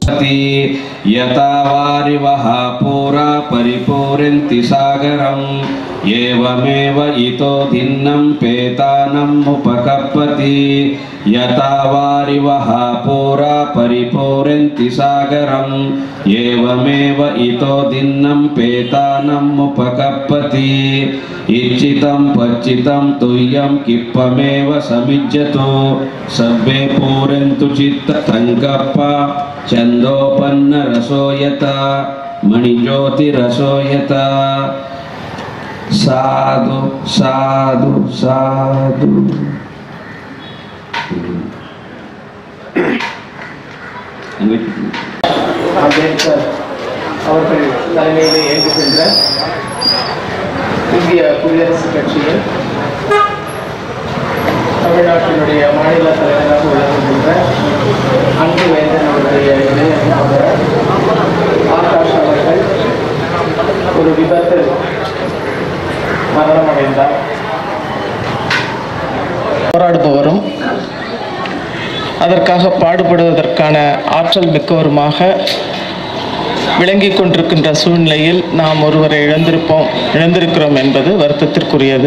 यथा वारिवः पुरा परिपूरन्ति सागरम् एवमेव इतो भिन्नं पेतानम् उपकपति यथा वारिवः पुरा परिपूरन्ति सागरम् एवमेव इतो भिन्नं पेतानम् उपकपति इच्छितं पच्चितं तुय्यं किप्पमेव समिज्यतो सब्बे पूरन्तु चित्तसङ्कप्प छन्दोपन्नरसो यथा मणिज्योतिरसो यथा साधु साधु साधु அம்பேத்கர் அவர்கள் தலைமையிலே இயங்கி சென்ற இந்திய குடியரசுக் கட்சியில் தமிழ்நாட்டினுடைய மாநில தலைவராக விளங்குகின்ற அன்பு வேந்தன் அவருடைய இளைய சகோதரர் ஆகாஷ் அவர்கள் ஒரு விபத்தில் மரணமடைந்தார் போராடுபவரும் அதற்காக பாடுபடுவதற்கான ஆற்றல் மிக்கவருமாக விளங்கிக் கொண்டிருக்கின்ற சூழ்நிலையில் நாம் ஒருவரை இழந்திருப்போம் இழந்திருக்கிறோம் என்பது வருத்தத்திற்குரியது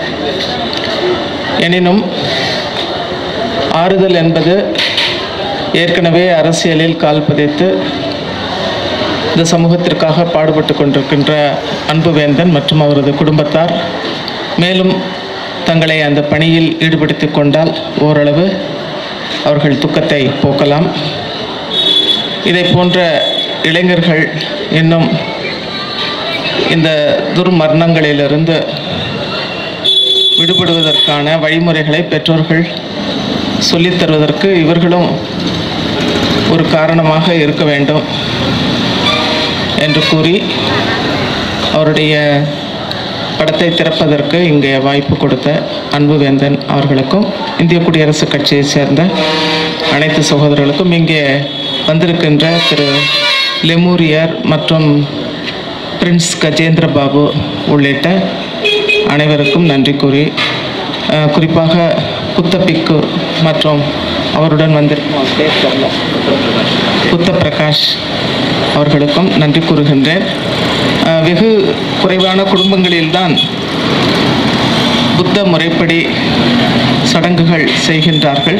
எனினும் ஆறுதல் என்பது ஏற்கனவே அரசியலில் கால் பதித்து இந்த சமூகத்திற்காக பாடுபட்டு கொண்டிருக்கின்ற அன்புவேந்தன் மற்றும் அவரது குடும்பத்தார் மேலும் தங்களை அந்த பணியில் ஈடுபடுத்திக் கொண்டால் ஓரளவு அவர்கள் துக்கத்தை போக்கலாம் இதை போன்ற இளைஞர்கள் இன்னும் இந்த துர்மரணங்களிலிருந்து விடுபடுவதற்கான வழிமுறைகளை பெற்றோர்கள் சொல்லித் தருவதற்கு இவர்களும் ஒரு காரணமாக இருக்க வேண்டும் என்று கூறி அவருடைய படத்தை திறப்பதற்கு இங்கே வாய்ப்பு கொடுத்த அன்புவேந்தன் அவர்களுக்கும் இந்திய குடியரசுக் கட்சியைச் சேர்ந்த அனைத்து சகோதரர்களுக்கும் இங்கே வந்திருக்கின்ற திரு லெமூரியர் மற்றும் பிரின்ஸ் கஜேந்திர பாபு உள்ளிட்ட அனைவருக்கும் நன்றி கூறி அஹ், குறிப்பாக புத்தபிக்கு மற்றும் அவருடன் வந்திருக்கும் அவர் பேர் தெரியல. புத்த பிரகாஷ் அவர்களுக்கும் நன்றி கூறுகின்றேன் அஹ், வெகு குறைவான குடும்பங்களில்தான் புத்த முறைப்படி சடங்குகள் செய்கின்றார்கள்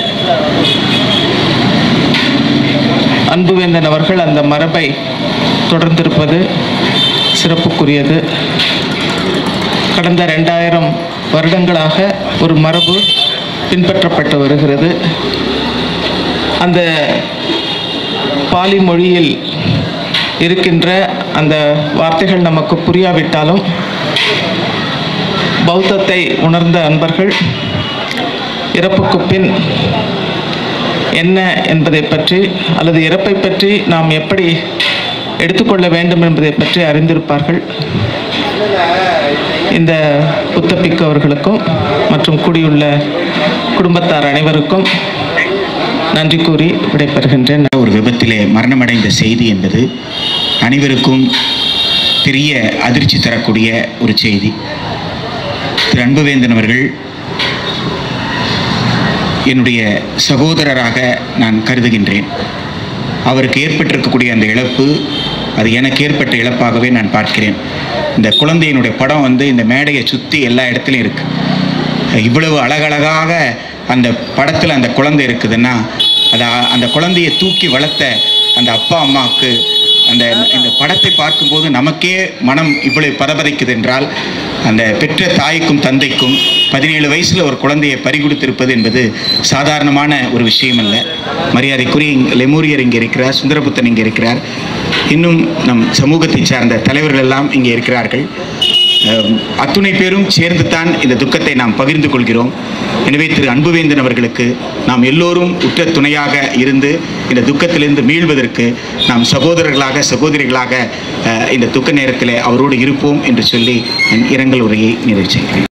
அன்புவேந்தன் அவர்கள் அந்த மரபை தொடர்ந்திருப்பது சிறப்புக்குரியது கடந்த ரெண்டாயிரம் வருடங்களாக ஒரு மரபு பின்பற்றப்பட்டு வருகிறது அந்த பாலி மொழியில் இருக்கின்ற அந்த வார்த்தைகள் நமக்கு புரியாவிட்டாலும் பௌத்தத்தை உணர்ந்த அன்பர்கள் இறப்புக்கு பின் என்ன என்பதை பற்றி அல்லது இறப்பை பற்றி நாம் எப்படி எடுத்துக்கொள்ள வேண்டும் என்பதை பற்றி அறிந்திருப்பார்கள் இந்த புத்தப்பிக்கு அவர்களுக்கும் மற்றும் கூடியுள்ள குடும்பத்தார் அனைவருக்கும் நன்றி கூறி விடைபெறுகின்றேன் ஒரு விபத்திலே மரணமடைந்த செய்தி என்பது அனைவருக்கும் பெரிய அதிர்ச்சி தரக்கூடிய ஒரு செய்தி திரு அன்புவேந்தன் அவர்கள் என்னுடைய சகோதரராக நான் கருதுகின்றேன் அவருக்கு ஏற்பட்டிருக்கக்கூடிய அந்த இழப்பு அது எனக்கு ஏற்பட்ட இழப்பாகவே நான் பார்க்கிறேன் இந்த குழந்தையினுடைய படம் வந்து இந்த மேடையை சுற்றி எல்லா இடத்துலையும் இருக்குது இவ்வளவு அழகழகாக அந்த படத்தில் அந்த குழந்தை இருக்குதுன்னா அது அ- அந்த குழந்தையை தூக்கி வளர்த்த அந்த அப்பா அம்மாவுக்கு அந்த இந்த படத்தை பார்க்கும்போது நமக்கே மனம் இவ்வளவு பரபரைக்குது என்றால் அந்த பெற்ற தாய்க்கும் தந்தைக்கும் பதினேழு வயசில் ஒரு குழந்தையை பறிகொடுத்திருப்பது என்பது சாதாரணமான ஒரு விஷயம் அல்ல மரியாதைக்குரிய இங்க- லெமூரியர் இங்கே இருக்கிறார் சுந்தரபுத்தன் இங்கே இருக்கிறார் இன்னும் நம் சமூகத்தை சார்ந்த தலைவர்கள் எல்லாம் இங்கே இருக்கிறார்கள் அஹ், அத்துணை பேரும் சேர்ந்து தான் இந்த துக்கத்தை நாம் பகிர்ந்து கொள்கிறோம் எனவே திரு அன்புவேந்தன் அவர்களுக்கு நாம் எல்லோரும் உற்ற துணையாக இருந்து இந்த துக்கத்திலிருந்து மீள்வதற்கு நாம் சகோதரர்களாக சகோதரிகளாக அஹ், இந்த துக்க நேரத்தில் அவரோடு இருப்போம் என்று சொல்லி என் இரங்கல் உரையை நிறைவு செய்கிறேன்